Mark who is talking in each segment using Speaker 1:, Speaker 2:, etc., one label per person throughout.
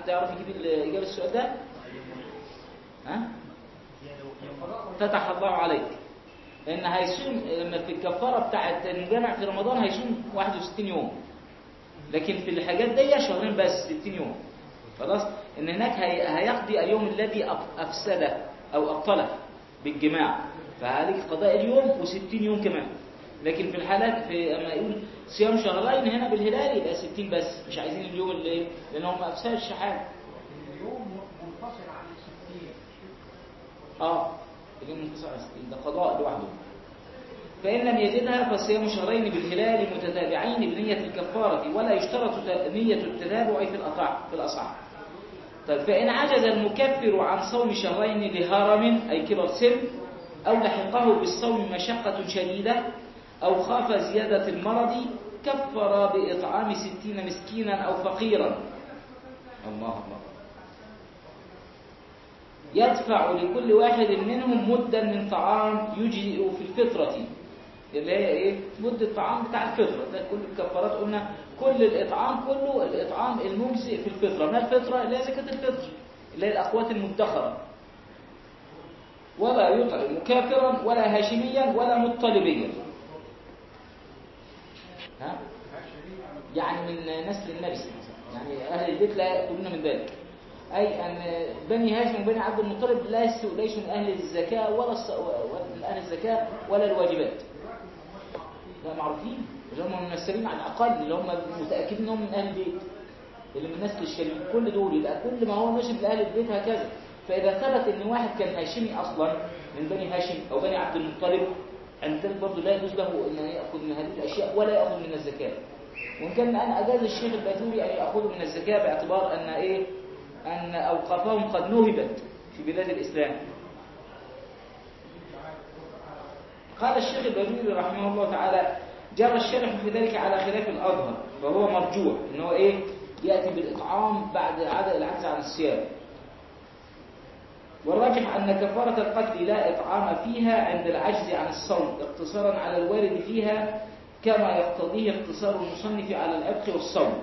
Speaker 1: حد يعرف يجيب الاجابه السؤال ده ها فتح الله عليك ان هيصوم لما في الكفاره بتاعه المجامع في رمضان هيصوم 61 يوم لكن في الحاجات دي شهرين بس 60 يوم خلاص ان هناك هي- هيقضي اليوم الذي أف- افسده او ابطله بالجماع فعليك قضاء اليوم و60 يوم كمان لكن في الحالات في اما يقول صيام شهرين هنا بالهلال يبقى 60 بس مش عايزين اليوم اللي لان هو ما افسدش حاجه
Speaker 2: اليوم منفصل عن الستين
Speaker 1: اه اليوم منتصف على 60 ده قضاء لوحده فإن لم يجدها فصيام شهرين بالهلال متتابعين بنية الكفارة ولا يشترط ت- نية التتابع في الأطاع في الأصح طيب فإن عجز المكفر عن صوم شهرين لهرم أي كبر سن أو لحقه بالصوم مشقة شديدة أو خاف زيادة المرض كفر بإطعام ستين مسكينا أو فقيرا الله الله يدفع لكل واحد منهم مدا من طعام يجزئ في الفطرة اللي هي ايه مدة الطعام بتاع الفطرة ده كل الكفارات قلنا كل الإطعام كله الإطعام المجزئ في الفطرة ما الفطرة اللي هي زكاة الفطر اللي هي الأقوات المدخرة ولا يطعم كافرا ولا هاشميا ولا مطلبيا ها يعني من نسل النبي صلى الله عليه وسلم يعني أهل البيت لا يأكلون من ذلك أي أن بني هاشم وبني عبد المطلب ليسوا ليسوا من أهل الزكاة ولا الص... ولا من أهل الزكاة ولا الواجبات لا معروفين اللي هم الممثلين على الأقل اللي هم متأكدين إنهم من أهل البيت اللي من نسل الشريف كل دول يبقى كل ما هو نسب لأهل البيت هكذا فإذا ثبت إن واحد كان هاشمي أصلا من بني هاشم أو بني عبد المطلب عند ذلك برضه لا يجوز له أن يأخذ من هذه الأشياء ولا يأخذ من الزكاة وإن كان الآن أجاز الشيخ الباجوري أن يأخذوا من الزكاة باعتبار أن إيه أن أوقافهم قد نهبت في بلاد الإسلام قال الشيخ الباجوري رحمه الله تعالى جرى الشرح في ذلك على خلاف الأظهر فهو مرجوح إن هو إيه يأتي بالإطعام بعد عدد العجز عن الصيام والراجح أن كفارة القتل لا إطعام فيها عند العجز عن الصوم اقتصارا على الوارد فيها كما يقتضيه اقتصار المصنف على العتق والصوم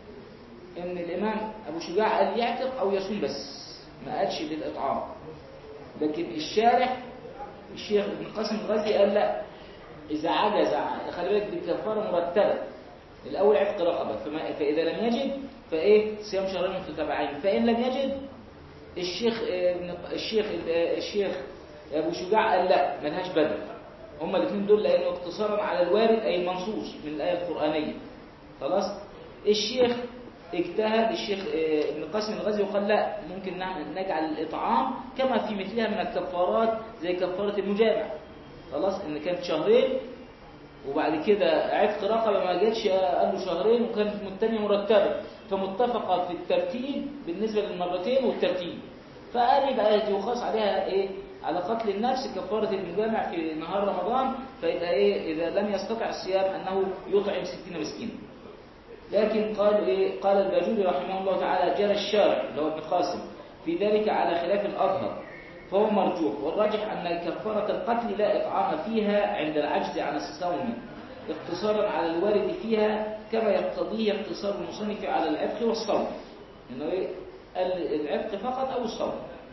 Speaker 1: ان الامام ابو شجاع قال يعتق او يصوم بس ما قالش للاطعام لكن الشارح الشيخ ابن قاسم الغزي قال لا اذا عجز عن- خلي بالك دي كفاره مرتبه الاول عتق رقبه فما فاذا لم يجد فايه صيام شهرين متتابعين فان لم يجد الشيخ آه، ابن- الشيخ آه، الشيخ ابو شجاع قال لا ملهاش بدل هما الاثنين دول لانه اقتصارا على الوارد اي المنصوص من الايه القرانيه خلاص الشيخ اجتهد الشيخ آه، ابن قاسم الغزي وقال لا ممكن نعمل نجعل الاطعام كما في مثلها من الكفارات زي كفاره المجامع خلاص ان كانت شهرين وبعد كده عتق رقبه ما جاتش قال له شهرين وكانت الثانيه مرتبه فمتفقه في الترتيب بالنسبه للمرتين والترتيب فقال يبقى يقاس عليها ايه على قتل النفس كفاره المجامع في نهار رمضان فيبقى ايه اذا لم يستطع الصيام انه يطعم 60 مسكينا لكن قال إيه؟ قال الباجوري رحمه الله تعالى جرى الشارع اللي هو ابن قاسم في ذلك على خلاف الأظهر فهو مرجوح والراجح أن كفارة القتل لا إطعام فيها عند العجز عن الصوم اقتصارا على الوارد فيها كما يقتضيه اقتصار المصنف على العتق والصوم إنه إيه؟ ال- العتق فقط أو الصوم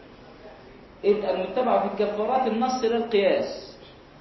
Speaker 1: إذ المتبع في الكفارات النص لا القياس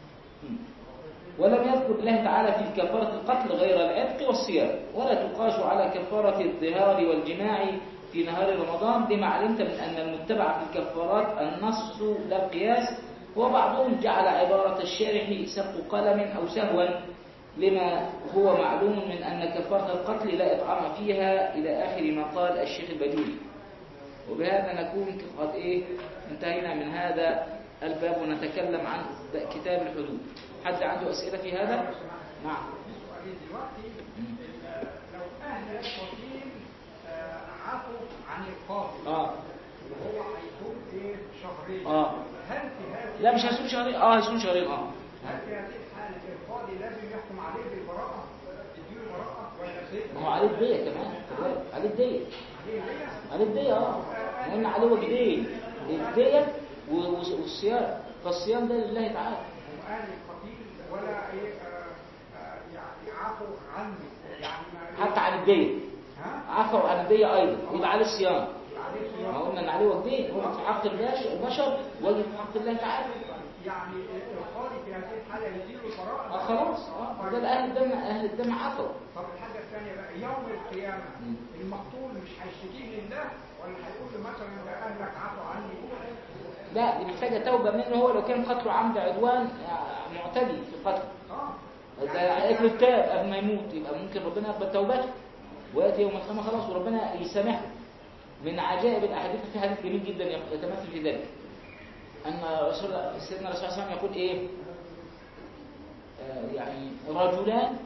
Speaker 1: ولم يذكر الله تعالى في كفارة القتل غير العتق والصيام ولا تقاس على كفارة الظهار والجماع في نهار رمضان لما علمت من أن المتبع في الكفارات النص لا القياس وبعضهم جعل عبارة الشارح سبق قلم أو سهوا لما هو معلوم من أن كفارة القتل لا إطعام فيها إلى آخر ما قال الشيخ البجوري وبهذا نكون قد إيه انتهينا من هذا الباب ونتكلم عن كتاب الحدود حد عنده أسئلة في هذا؟ نعم
Speaker 2: سؤالين دلوقتي ال- لو اهل القتيل آه، عفوا عن القاتل
Speaker 1: آه
Speaker 2: وهو هيكون ايه شهرين
Speaker 1: آه.
Speaker 2: هل في هذه
Speaker 1: لا مش هيصوم شهرين اه هيصوم شهرين اه
Speaker 2: هل في هذه الحالة القاضي لازم يحكم عليه بالبراءة يديله براءة ولا زي
Speaker 1: ما هو عليه الدية كمان خد بالك، عليه الدية
Speaker 2: عليه هي
Speaker 1: عليه الدية اه لأن عليه وجدين الدية و- و- والصيام فالصيام ده لله تعالى
Speaker 2: واهل القتيل ولا ايه آه، آه، يعني عفوا عنه يعني ما
Speaker 1: حتى عن الدية عفوا عن الدية أيضا يبقى عليه الصيام
Speaker 2: عليه
Speaker 1: ما
Speaker 2: صيام
Speaker 1: قلنا إن عليه وجدين واجب في حق البشر البشر واجب في حق الله تعالى
Speaker 2: يعني القاضي في هذه الحالة يديله
Speaker 1: آه
Speaker 2: البراءة
Speaker 1: خلاص اه ده أهل الدم أهل الدم عفوا
Speaker 2: طب الحاجة الثانية بقى يوم القيامة
Speaker 1: مم.
Speaker 2: المقتول مش هيشتكيه لله ولا هيقول له مثلا ده أهلك عفوا عني
Speaker 1: لا دي محتاجة توبة منه هو لو كان قتله عمد عدوان آه، معتدي في قتله
Speaker 2: اه
Speaker 1: ده قتله التاب قبل ما يموت يبقى ممكن ربنا يقبل توبته ويأتي يوم القيامة خلاص وربنا يسامحه من عجائب الأحاديث في حديث جميل جدا يتمثل في ذلك أن رسول سيدنا الرسول صلى الله عليه وسلم يقول إيه آه، يعني رجلان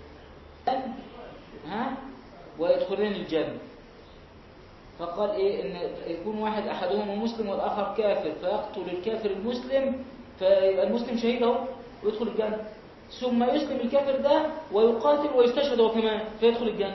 Speaker 1: ها ويدخلان الجنة فقال إيه إن يكون واحد أحدهما مسلم والآخر كافر فيقتل الكافر المسلم فيبقى المسلم شهيد اهو ويدخل الجنة ثم يسلم الكافر ده ويقاتل ويستشهد هو كمان فيدخل الجنة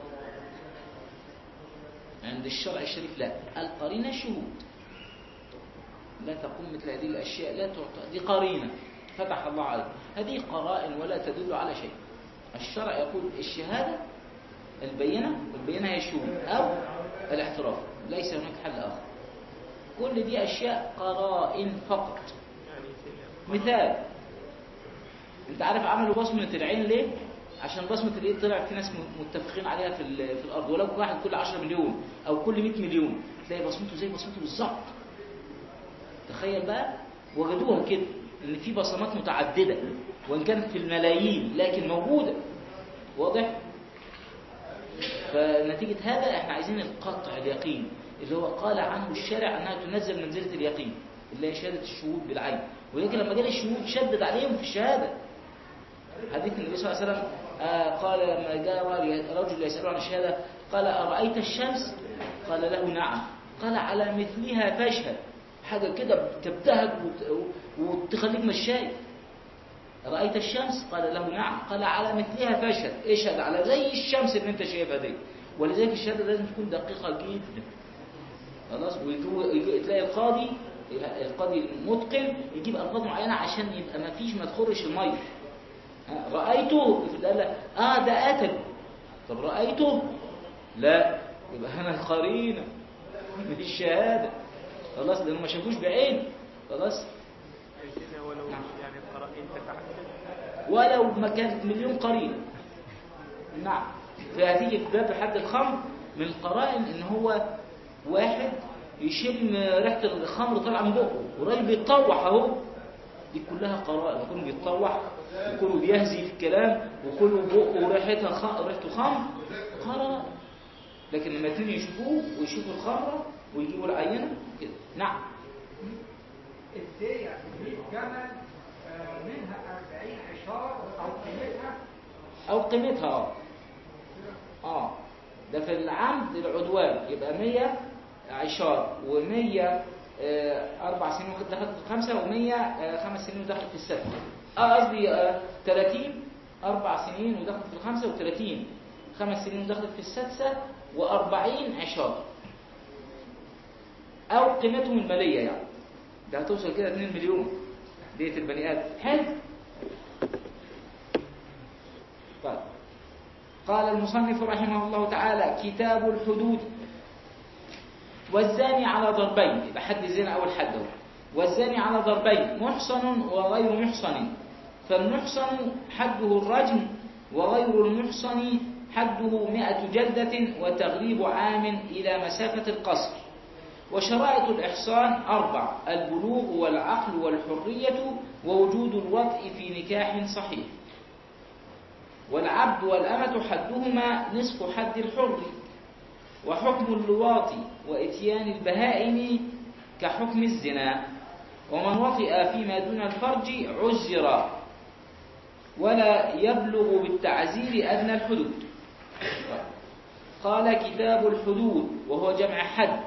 Speaker 1: عند الشرع الشريف لا القرينة شهود لا تقوم مثل هذه الأشياء لا تعطى دي قرينة فتح الله عليك هذه قرائن ولا تدل على شيء الشرع يقول الشهادة البينة والبينة هي الشهود أو الاعتراف ليس هناك حل آخر كل دي أشياء قرائن فقط مثال انت عارف عملوا بصمة العين ليه؟ عشان بصمة الايد طلع في ناس متفقين عليها في, ال- في الأرض ولو واحد كل 10 مليون أو كل 100 مليون تلاقي بصمته زي بصمته بالظبط تخيل بقى وجدوها كده ان في بصمات متعددة وان كانت في الملايين لكن موجودة واضح فنتيجة هذا احنا عايزين القطع اليقين اللي هو قال عنه الشارع انها تنزل منزلة اليقين اللي هي شهادة الشهود بالعين ولكن لما جاء الشهود شدد عليهم في الشهادة حديث النبي صلى الله عليه وسلم آه قال لما جاء رجل يسأله عن الشهادة قال أرأيت الشمس قال له نعم قال على مثلها فاشهد حاجة كده تبتهج وت- وتخليك مش شايف رأيت الشمس قال له نعم قال على مثلها فاشهد اشهد على زي الشمس اللي انت شايفها دي ولذلك الشهادة لازم تكون دقيقة جدا خلاص ويجو- يجي- تلاقي القاضي القاضي المتقن يجيب ألفاظ معينة عشان يبقى ما فيش ما تخرش المية ها، رأيته قال لك اه ده قتل طب رأيته لا يبقى هنا القرينة مش الشهادة خلاص لأنه ما شافوش بعين خلاص
Speaker 3: سيدنا ولو
Speaker 1: نعم.
Speaker 3: يعني القرائن تتعدد
Speaker 1: ولو ما كانت مليون قرينة نعم فهتيجي في باب حد الخمر من القرائن ان هو واحد يشم ريحة الخمر طالعة من بقه وراجل بيتطوح اهو دي كلها قرائن كله بيتطوح وكله بيهزي في الكلام وكله بقه ريحتها خ... ريحته خمر قرائن لكن لما اتنين يشوفوه ويشوفوا الخمرة ويجيبوا العينة كده نعم
Speaker 2: الدية 100 جمل آه، منها 40 عشار أو قيمتها
Speaker 1: أو قيمتها اه اه ده في العمد العدوان يبقى 100 عشار و100 أربع سنين دخلت في الخمسة و100 خمس سنين ودخلت في الستة اه قصدي آه، 30 أربع سنين ودخلت في الخمسة و30 خمس سنين ودخلت في السادسة و40 عشار أو قيمتهم المالية يعني ده هتوصل كده 2 مليون دية البني آدم حلو طيب قال المصنف رحمه الله تعالى كتاب الحدود والزاني على ضربين يبقى حد الزنا أول حد هو والزاني على ضربين محصن وغير محصن فالمحصن حده الرجم وغير المحصن حده مئة جلدة وتغريب عام إلى مسافة القصر وشرائط الإحصان أربع البلوغ والعقل والحرية ووجود الوطء في نكاح صحيح والعبد والأمة حدهما نصف حد الحر وحكم اللواط وإتيان البهائم كحكم الزنا ومن وطئ فيما دون الفرج عزر ولا يبلغ بالتعزير أدنى الحدود قال كتاب الحدود وهو جمع حد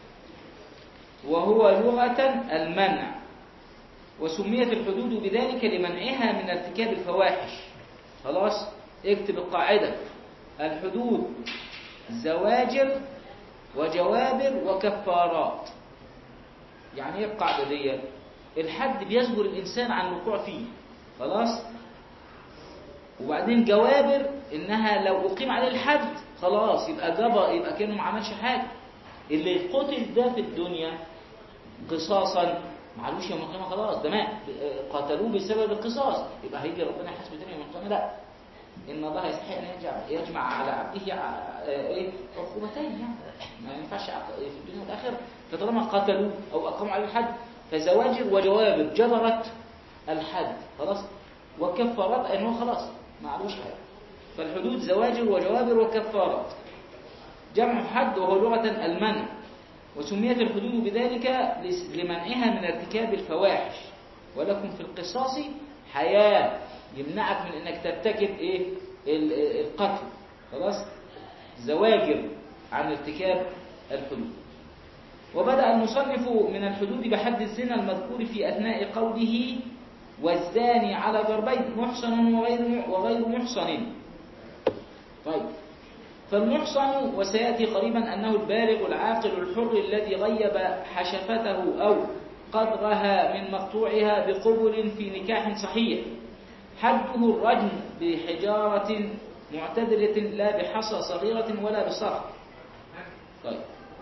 Speaker 1: وهو لغة المنع وسميت الحدود بذلك لمنعها من ارتكاب الفواحش خلاص اكتب القاعدة الحدود زواجر وجوابر وكفارات يعني ايه القاعدة دي الحد بيزجر الإنسان عن الوقوع فيه خلاص وبعدين جوابر إنها لو أقيم عليه الحد خلاص يبقى جبر يبقى كانه ما عملش حاجه اللي قتل ده في الدنيا قصاصا معلوش يوم القيامه خلاص ده مات قتلوه بسبب القصاص يبقى هيجي ربنا يحاسبه تاني يوم القيامه لا ان الله يستحق ان يجمع يجمع على عبده ع- ايه عقوبتين يعني ما ينفعش عق- في الدنيا والاخره فطالما قتلوا او اقاموا عليه الحد فزواجر وجوابر جبرت الحد خلاص وكفارات ان هو خلاص ما علوش حاجه فالحدود زواجر وجوابر وكفارات جمع حد وهو لغه المنع وسميت الحدود بذلك لس- لمنعها من ارتكاب الفواحش ولكم في القصاص حياة يمنعك من انك ترتكب ايه ال- القتل خلاص زواجر عن ارتكاب الحدود وبدأ المصنف من الحدود بحد الزنا المذكور في أثناء قوله والزاني على ضربين محصن وغير وغير محصن طيب فالمحصن وسيأتي قريبا أنه البالغ العاقل الحر الذي غيب حشفته أو قدرها من مقطوعها بقبل في نكاح صحيح حده الرجم بحجارة معتدلة لا بحصى صغيرة ولا بصخر طيب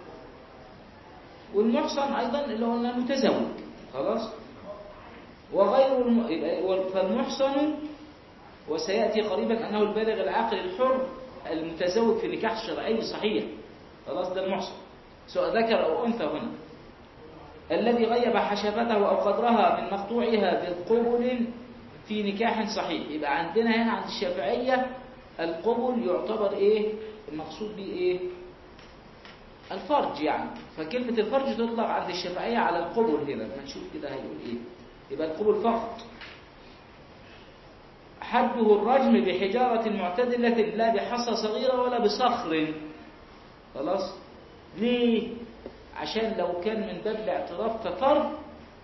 Speaker 1: والمحصن أيضا اللي هو المتزوج خلاص وغير الم... يبقى- فالمحصن وسيأتي قريبا أنه البالغ العاقل الحر المتزوج في نكاح شرعي صحيح خلاص ده المحصن سواء ذكر أو أنثى هنا الذي غيب حشفته أو قدرها من مقطوعها بالقبل في نكاح صحيح يبقى عندنا هنا عند الشافعية القبل يعتبر إيه المقصود به إيه الفرج يعني فكلمة الفرج تطلق عند الشافعية على القبل هنا لما نشوف كده هيقول إيه يبقى القبل فقط حده الرجم بحجارة معتدلة لا بحصى صغيرة ولا بصخر خلاص ليه عشان لو كان من باب الاعتراف كفرد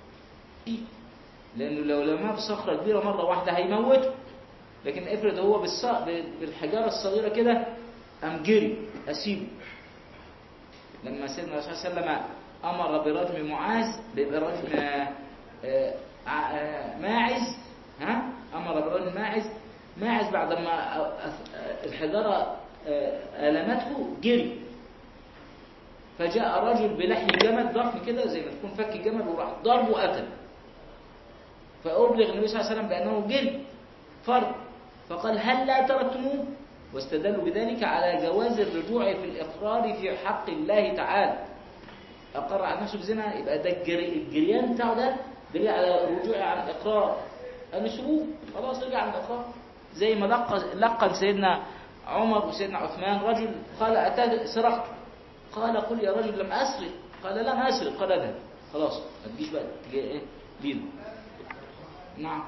Speaker 1: لأنه لو لما بصخرة كبيرة مرة واحدة هيموته لكن افرض هو بالص- بالحجارة الصغيرة كده قام جري أسيبه لما سيدنا الرسول صلى الله عليه وسلم أمر برجم معاذ برجم آه، آه، آه، ماعز ها أمر برجم ماعز ماعز بعد ما آه، آه، الحجارة آه، ألمته جري فجاء رجل بلحم جمل ضخم كده زي ما تكون فك جمل وراح ضربه وقتل فأبلغ النبي صلى الله عليه وسلم بأنه جري فرد فقال هل لا تركتموه واستدلوا بذلك على جواز الرجوع في الإقرار في حق الله تعالى أقر على نفسه بزنا يبقى ده الجري الجريان بتاعه ده دليل على الرجوع عن الإقرار قال سيبوه خلاص رجع عن الإقرار زي ما لقى لقن سيدنا عمر وسيدنا عثمان رجل قال أتى سرقت قال قل يا رجل لم أسرق قال لم أسرق قال اذهب خلاص ما تجيش بقى تجي ايه دينه نعم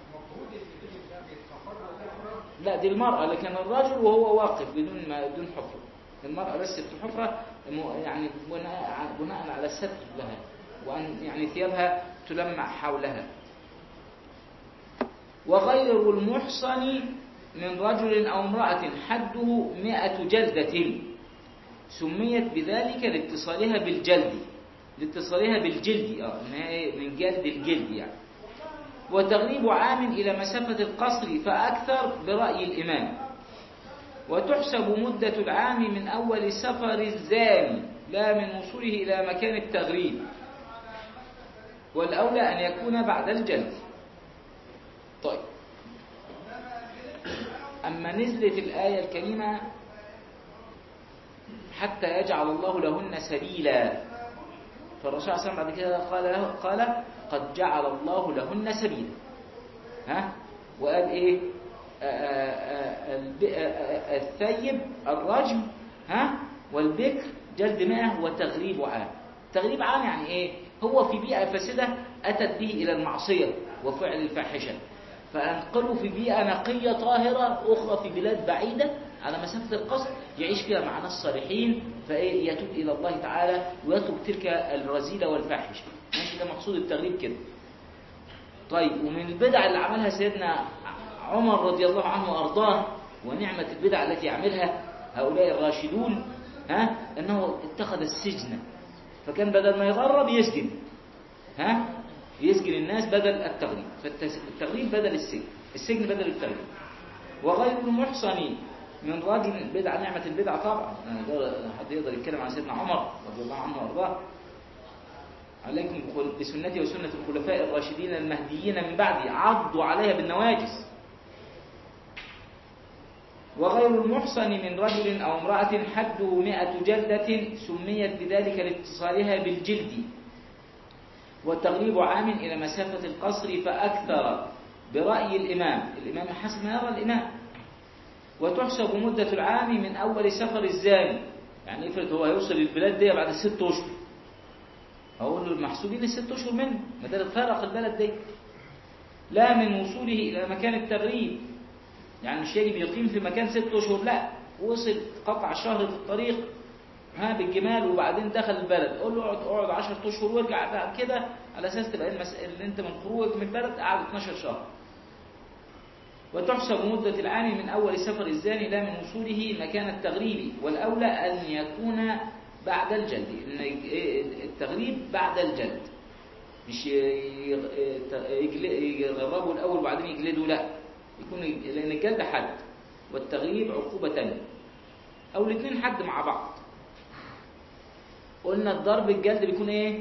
Speaker 1: لا دي المرأة لكن الرجل وهو واقف بدون ما بدون حفرة المرأة بس في الحفرة م- يعني بناء بناء على الستر لها وأن يعني ثيابها تلمع حولها وغير المحصن من رجل أو امرأة حده مئة جلدة سميت بذلك لاتصالها بالجلد لاتصالها بالجلد اه إن هي من جلد الجلد يعني وتغريب عام إلى مسافة القصر فأكثر برأي الإمام وتحسب مدة العام من أول سفر الزاني لا من وصوله إلى مكان التغريب والأولى أن يكون بعد الجلد طيب أما نزلت الآية الكريمة حتى يجعل الله لهن سبيلا فالرسول صلى الله عليه وسلم بعد كده قال له قال قد جعل الله لهن سبيلا ها وقال ايه آآ آآ الب- آآ الثيب الرجم ها والبكر جلد ماء وتغريب عام تغريب عام يعني ايه هو في بيئة فاسدة أتت به إلى المعصية وفعل الفاحشة فأنقله في بيئة نقية طاهرة أخرى في بلاد بعيدة على مسافة القصر يعيش فيها مع ناس صالحين فإيه يتوب إلى الله تعالى ويترك تلك الرذيلة والفاحشة ماشي ده مقصود التغريب كده طيب ومن البدع اللي عملها سيدنا عمر رضي الله عنه وأرضاه ونعمة البدع التي يعملها هؤلاء الراشدون ها أنه اتخذ السجن فكان بدل ما يغرب يسجن ها يسجن الناس بدل التغريب فالتغريب بدل السجن السجن بدل التغريب وغير المحصن من رجل بدعة نعمة البدعة طبعا أنا ده حد يقدر يتكلم عن سيدنا عمر رضي الله عنه وارضاه عليكم بخل- بسنتي وسنة الخلفاء الراشدين المهديين من بعدي عضوا عليها بالنواجس وغير المحصن من رجل أو امرأة حده مئة جلدة سميت بذلك لاتصالها بالجلد والتغليب عام إلى مسافة القصر فأكثر برأي الإمام الإمام حسب ما يرى الإمام وتحسب مدة العام من أول سفر الزاني يعني افرض هو هيوصل البلاد دي بعد ست أشهر أقول له المحسوبين الست أشهر منه ما ده فارق البلد دي لا من وصوله إلى مكان التغريب يعني مش يجب يقيم في مكان ست أشهر لا وصل قطع شهر في الطريق ها بالجمال وبعدين دخل البلد قول له اقعد اقعد 10 اشهر وارجع بعد كده على اساس تبقى المسألة اللي انت من خروجك من البلد قعد 12 شهر وتحسب مدة العام من أول سفر الزاني لا من وصوله مكان التغريب والأولى أن يكون بعد الجلد إن التغريب بعد الجلد مش يغربوا الأول وبعدين يجلدوا لا يكون لأن الجلد حد والتغريب عقوبة تانية أو الاثنين حد مع بعض قلنا الضرب الجلد بيكون ايه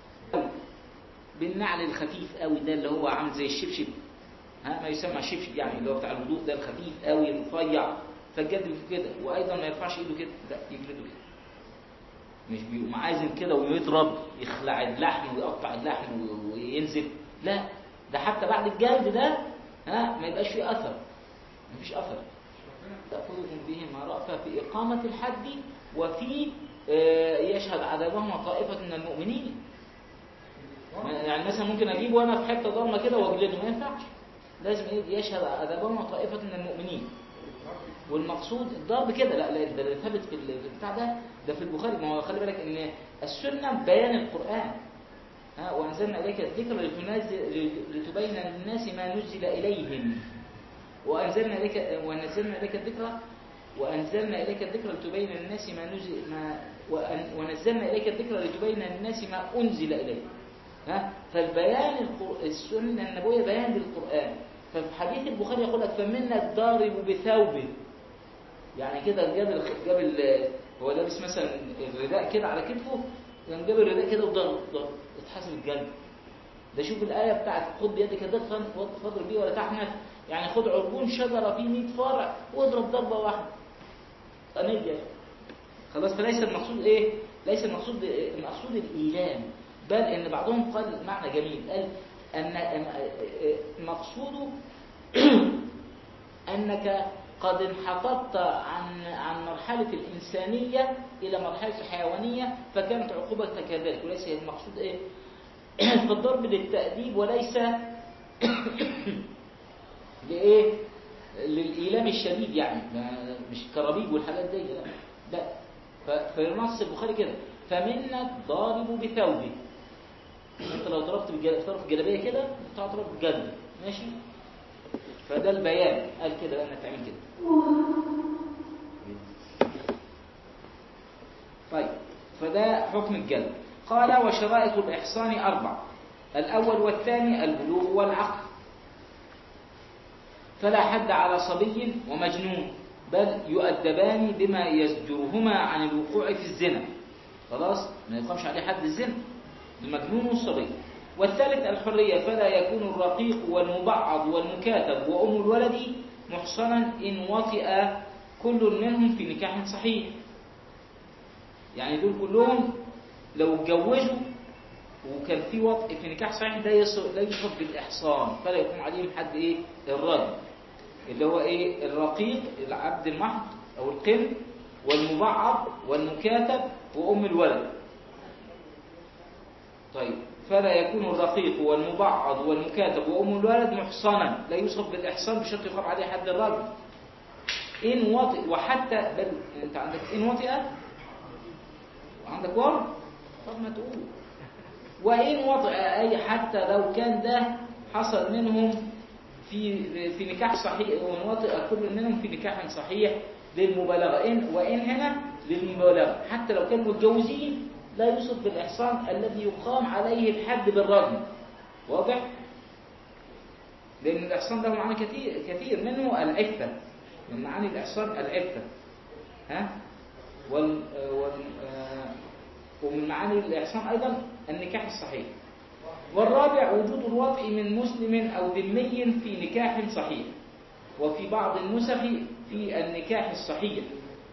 Speaker 1: بالنعل الخفيف قوي ده اللي هو عامل زي الشبشب ها ما يسمى شبشب يعني اللي هو بتاع الوضوء ده الخفيف قوي الرفيع فالجلد بيكون كده وايضا ما يرفعش ايده كده لا يجلده كده مش بيقوم عازم كده ويضرب يخلع اللحم ويقطع اللحم وينزل لا ده حتى بعد الجلد ده ها ما يبقاش فيه اثر مفيش اثر تأخذهم بهما رأفة في إقامة الحد وفي يشهد عذابهما طائفة من المؤمنين يعني مثلا ممكن أجيب وأنا في حتة ضلمة كده وأجلده ما ينفعش لازم يشهد عذابهما طائفة من المؤمنين والمقصود الضرب كده لا لا ده ثابت في البتاع ده ده في البخاري ما هو خلي بالك ان السنه بيان القران ها وانزلنا اليك الذكر لتبين للناس ما نزل اليهم وانزلنا اليك ونزلنا اليك الذكر وانزلنا اليك الذكر لتبين للناس ما نزل ما ونزلنا اليك الذكر لتبين للناس ما انزل اليهم ها فالبيان السنه النبويه بيان للقران ففي حديث البخاري يقول لك فمنا الضارب بثوبه يعني كده جاب ال... جاب ال... هو لابس مثلا الرداء كده على كتفه كان جاب الرداء كده وضرب ضرب اتحسب الجلد ده شوف الآية بتاعت خد بيدك ضغطا فاضرب بيه ولا تحنث يعني خد عربون شجرة فيه 100 فرع واضرب ضربة واحدة قنية خلاص فليس المقصود ايه ليس المقصود المقصود الإيلام بل ان بعضهم قال معنى جميل قال ان مقصوده انك قد انحططت عن عن مرحلة الإنسانية إلى مرحلة الحيوانية فكانت عقوبتك كذلك وليس المقصود إيه؟ فالضرب للتأديب وليس لإيه؟ للإيلام الشديد يعني مش كرابيج والحاجات دي لا لا فينص البخاري كده فمنا الضارب بثوبه انت لو ضربت بطرف الجلابيه كده تضرب بجلد ماشي فده البيان قال كده بقى تعمل كده طيب فده حكم الجلد قال وشرائط الإحصان أربع الأول والثاني البلوغ والعقل فلا حد على صبي ومجنون بل يؤدبان بما يزجرهما عن الوقوع في الزنا خلاص ما يقامش عليه حد الزنا المجنون والصبي والثالث الحرية فلا يكون الرقيق والمبعض والمكاتب وأم الولد محصنا إن وطئ كل منهم في نكاح صحيح يعني دول كلهم لو اتجوزوا وكان في وطئ في نكاح صحيح ده لا يصف بالإحصان فلا يكون عليهم حد إيه الرجل اللي هو إيه الرقيق العبد المحض أو القن والمبعض والمكاتب وأم الولد طيب فلا يكون الرقيق والمبعض والمكاتب وأم الولد محصنا لا يوصف بالإحصان بشرط يقام عليه حد الرجل إن وطئ وحتى بل أنت عندك إن وطئ وعندك ورد طب ما تقول وإن وطئ أي حتى لو كان ده حصل منهم في في نكاح صحيح وإن وطئ كل منهم في نكاح صحيح للمبالغة إن وإن هنا للمبالغة حتى لو كانوا متجوزين لا يوصف بالإحصان الذي يقام عليه الحد بالرجم واضح؟ لأن الإحصان له معنى كثير كثير منه العفة من معاني الإحصان العفة ها وال وال آه، ومن معاني الإحصان أيضا النكاح الصحيح والرابع وجود الوطء من مسلم أو ذمي في نكاح صحيح وفي بعض النسخ في النكاح الصحيح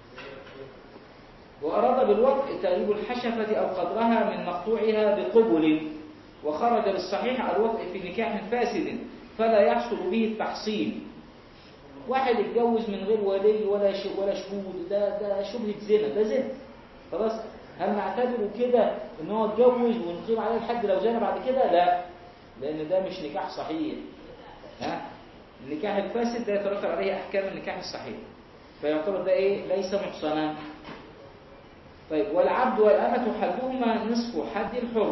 Speaker 1: وأراد بالوطء تغييب الحشفة أو قدرها من مقطوعها بقبل وخرج بالصحيح الوطء في نكاح فاسد فلا يحصل به التحصيل واحد اتجوز من غير ولي ولا ش... ولا شهود ده ده شبهة زنا ده زنا خلاص هل نعتبره كده ان هو اتجوز ونقيم عليه الحد لو زنا بعد كده لا لان ده مش نكاح صحيح ها النكاح الفاسد ده يترتب عليه احكام النكاح الصحيح فيعتبر ده ايه ليس محصنا طيب والعبد والأمة حدهما نصف حد الحر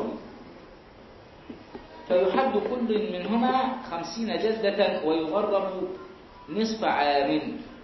Speaker 1: فيحد كل منهما خمسين جلدة ويغرب نصف عام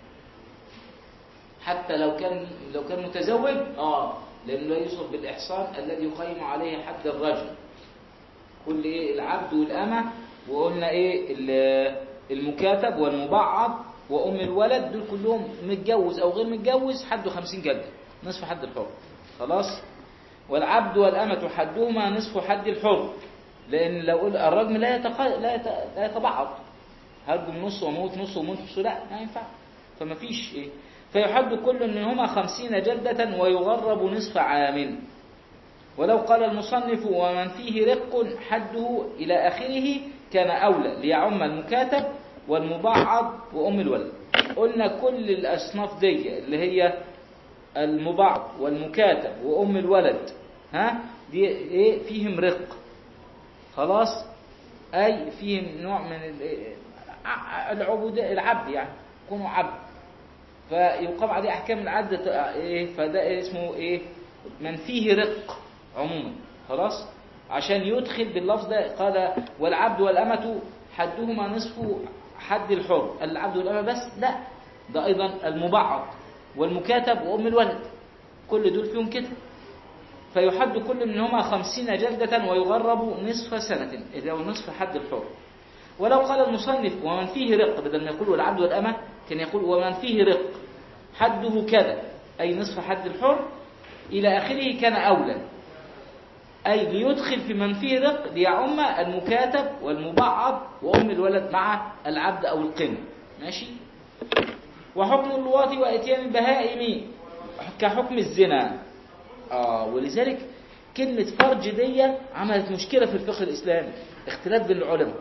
Speaker 1: حتى لو كان لو كان متزوج اه لانه لا يوصف بالاحصان الذي يقيم عليه حد الرجل كل ايه العبد والامه وقلنا ايه ال- المكاتب والمبعض وام الولد دول كلهم متجوز او غير متجوز حده 50 جلده نصف حد الحر خلاص والعبد والامه حدهما نصف حد الحر لان لو قل الرجم لا يتق... لا, يت... لا يتبعض هرجم نص وموت نص وموت نص لا ما ينفع فما فيش ايه فيحد كل منهما خمسين جلدة ويغرب نصف عام ولو قال المصنف ومن فيه رق حده إلى آخره كان أولى ليعم المكاتب والمبعض وأم الولد قلنا كل الأصناف دي اللي هي المبعض والمكاتب وأم الولد ها دي إيه فيهم رق خلاص أي فيهم نوع من ال- ع- العبود العبد يعني يكونوا عبد فيقام عليه أحكام العبد ت- إيه فده اسمه إيه من فيه رق عموما خلاص عشان يدخل باللفظ ده قال والعبد والأمة حدهما نصف حد الحر العبد والأمة بس لا ده أيضا المبعض والمكاتب وأم الولد كل دول فيهم كده فيحد كل منهما خمسين جلدة ويغرب نصف سنة اللي هو نصف حد الحر ولو قال المصنف ومن فيه رق بدل ما يقول والعبد والأمة كان يقول ومن فيه رق حده كذا أي نصف حد الحر إلى آخره كان أولى أي ليدخل في من فيه رق ليعم المكاتب والمبعض وأم الولد مع العبد أو القن ماشي وحكم اللواط وإتيان البهائم كحكم الزنا آه ولذلك كلمة فرج دي عملت مشكلة في الفقه الإسلامي اختلاف بين العلماء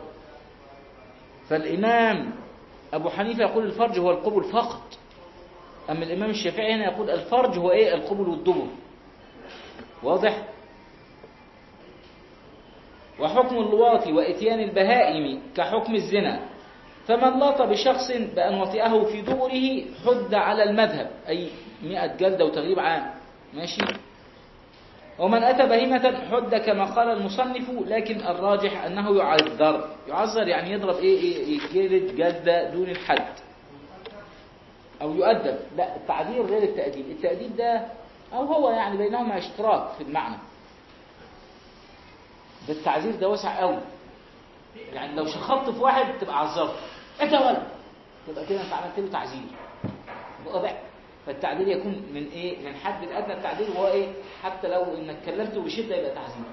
Speaker 1: فالإمام أبو حنيفة يقول الفرج هو القبل فقط أما الإمام الشافعي هنا يقول الفرج هو إيه القبل والدبر واضح وحكم اللواط وإتيان البهائم كحكم الزنا فمن لط بشخص بأن وطئه في دبره حد على المذهب أي مئة جلدة وتغريب عام ماشي ومن أتى بهيمة حد كما قال المصنف لكن الراجح أنه يعذر يعذر يعني يضرب إيه, إيه يجلد جلدة دون الحد أو يؤدب لا التعذير غير التأديب التأديب ده أو هو يعني بينهما اشتراك في المعنى ده التعذير ده واسع قوي يعني لو شخطت في واحد تبقى عذرت انت ولد تبقى كده انت عملت له تعذير واضح فالتعديل يكون من ايه من حد الادنى التعديل هو ايه حتى لو انك كلمته بشده يبقى تعذير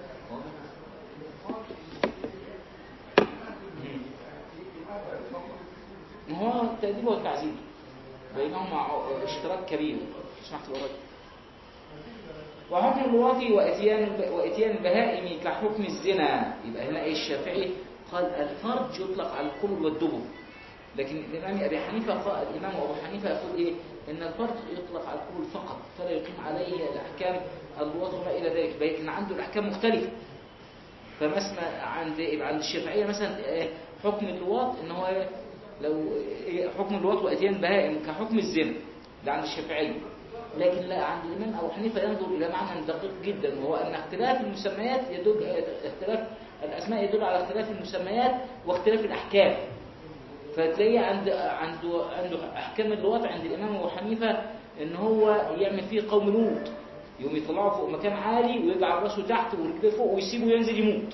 Speaker 1: ما هو التأديب والتعذيب بينهما ع- اشتراك كبير سمحت بالرجل وحكم اللواط واتيان واتيان البهائم كحكم الزنا يبقى هنا ايه الشافعي قال الفرج يطلق على القبل والدبر لكن الامام ابي حنيفه قال الامام ابو حنيفه يقول ايه ان الفرج يطلق على القبل فقط فلا يقيم عليه الاحكام اللواط وما الى ذلك لكن عنده الاحكام مختلفه فمثلا عند عند الشافعيه مثلا إيه، حكم اللواط ان هو إيه، لو إيه، حكم اللواط واتيان البهائم كحكم الزنا ده عند الشافعيه لكن لا عند الإمام أبو حنيفة ينظر إلى معنى دقيق جدا وهو أن اختلاف المسميات يدل اختلاف الأسماء يدل على اختلاف المسميات واختلاف الأحكام فتلاقيه عند عنده عنده أحكام اللواط عند الإمام أبو حنيفة إن هو يعمل فيه قوم لوط يقوم يطلعه فوق مكان عالي ويجعل راسه تحت ورجليه فوق ويسيبه ينزل يموت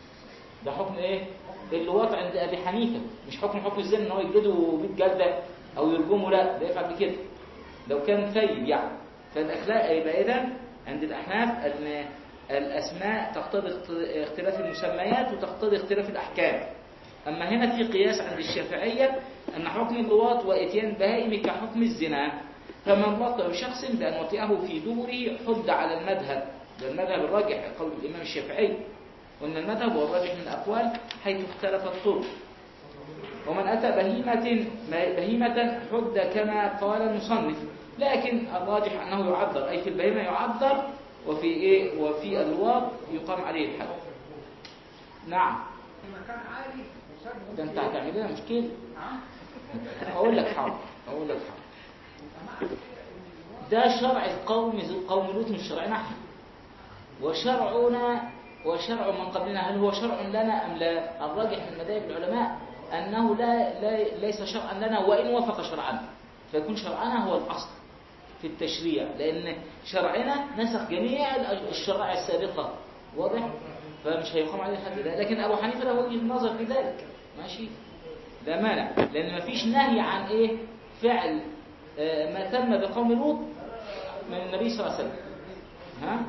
Speaker 1: ده حكم ايه اللواط عند ابي حنيفه مش حكم حكم الزنا ان هو يجلده 100 جلده او يرجمه لا ده يفعل بكده لو كان ثيب يعني فالاخلاق يبقى اذا عند الاحناف ان الاسماء تقتضي اخت- اختلاف المسميات وتقتضي اختلاف الاحكام اما هنا في قياس عند الشافعيه ان حكم اللواط واتيان البهائم كحكم الزنا فمن لطأ بشخص بان وطئه في دبره حد على المذهب ده المذهب الراجح قول الامام الشافعي وان المذهب هو الراجح من الاقوال حيث اختلف الطرق ومن أتى بهيمة بهيمة حد كما قال المصنف لكن الراجح أنه يعذر أي في البهيمة يعذر وفي إيه وفي الواط يقام عليه الحد نعم
Speaker 2: في مكان عالي وسابهم
Speaker 1: ده أنت هتعمل لنا مشكلة
Speaker 2: نعم
Speaker 1: أقول لك حاضر أقول لك حاضر ده شرع القوم قوم لوط مش شرعنا احنا وشرعنا وشرع من قبلنا هل هو شرع لنا أم لا الراجح من مذاهب العلماء أنه لا, لا ليس شرعا لنا وإن وافق شرعنا فيكون شرعنا هو الأصل في التشريع لأن شرعنا نسخ جميع الشرائع السابقة واضح فمش هيقام عليه الحد ده لكن أبو حنيفة له وجهة نظر في ذلك ماشي لا مانع لأن مفيش نهي عن إيه فعل آه، ما تم بقوم لوط من النبي صلى الله عليه وسلم ها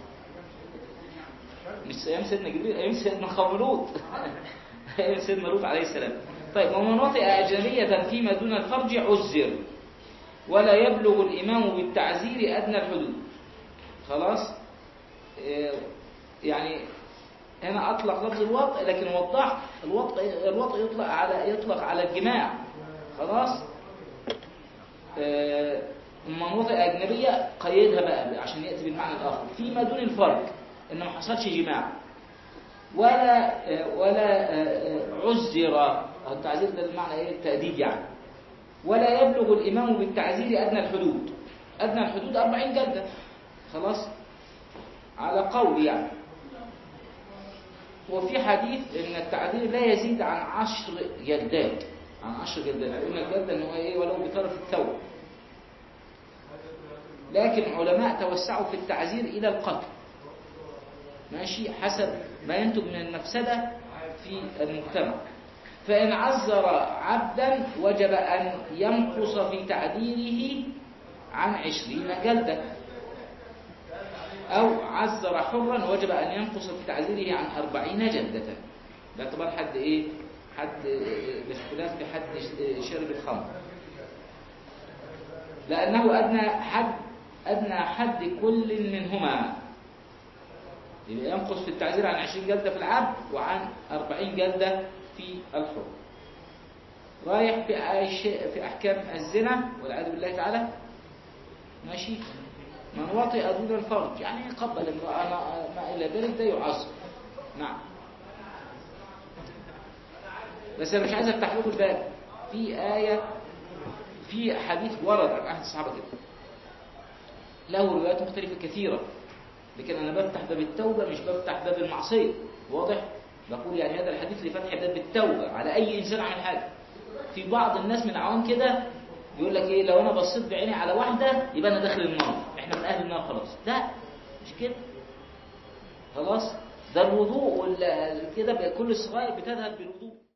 Speaker 1: مش ايام سيدنا جبريل ايام سيدنا قوم لوط ايام سيدنا لوط عليه السلام طيب ومن وطئ اجنبيه فيما دون الفرج عزر ولا يبلغ الامام بالتعزير ادنى الحدود خلاص إيه، يعني هنا اطلق لفظ الوطء لكن وضح الوطء الوطء يطلق على يطلق على الجماع خلاص آه، من وطئ أجنبية قيدها بقى عشان يأتي بالمعنى الآخر فيما دون الفرق إن ما حصلش جماع ولا آه، ولا آه، آه، عزر أو التعزير ده المعنى إيه التأديب يعني ولا يبلغ الإمام بالتعزير أدنى الحدود أدنى الحدود 40 جلدة خلاص على قول يعني وفي حديث ان التعذير لا يزيد عن عشر جلدات عن عشر جلدات قلنا الجلدة ان هو ايه ولو بطرف الثوب لكن علماء توسعوا في التعذير الى القتل ماشي حسب ما ينتج من المفسدة في المجتمع فإن عذر عبدا وجب أن ينقص في تعذيره عن عشرين جلدة أو عذر حرا وجب أن ينقص في تعذيره عن أربعين جلدة باعتبار حد إيه؟ حد باختلاف في حد شرب الخمر لأنه أدنى حد أدنى حد كل منهما يبقى ينقص في التعذير عن 20 جلدة في العبد وعن 40 جلدة في الحر رايح في أش- في أحكام الزنا والعياذ بالله تعالى ماشي من وطئ دون الفرج يعني قبل امرأة ما- ما إلى ذلك ده يعذر نعم بس أنا مش عايز أفتح لكم الباب في آية في حديث ورد عن أحد الصحابة كده له روايات مختلفة كثيرة لكن أنا بفتح باب التوبة مش بفتح باب المعصية واضح؟ بقول يعني هذا الحديث لفتح باب التوبة على أي إنسان عمل حاجة في بعض الناس من عوام كده يقول لك إيه لو أنا بصيت بعيني على واحدة يبقى أنا داخل النار إحنا من أهل النار خلاص لا مش كده خلاص ده الوضوء وال- كده بقى كل الصغائر بتذهب بالوضوء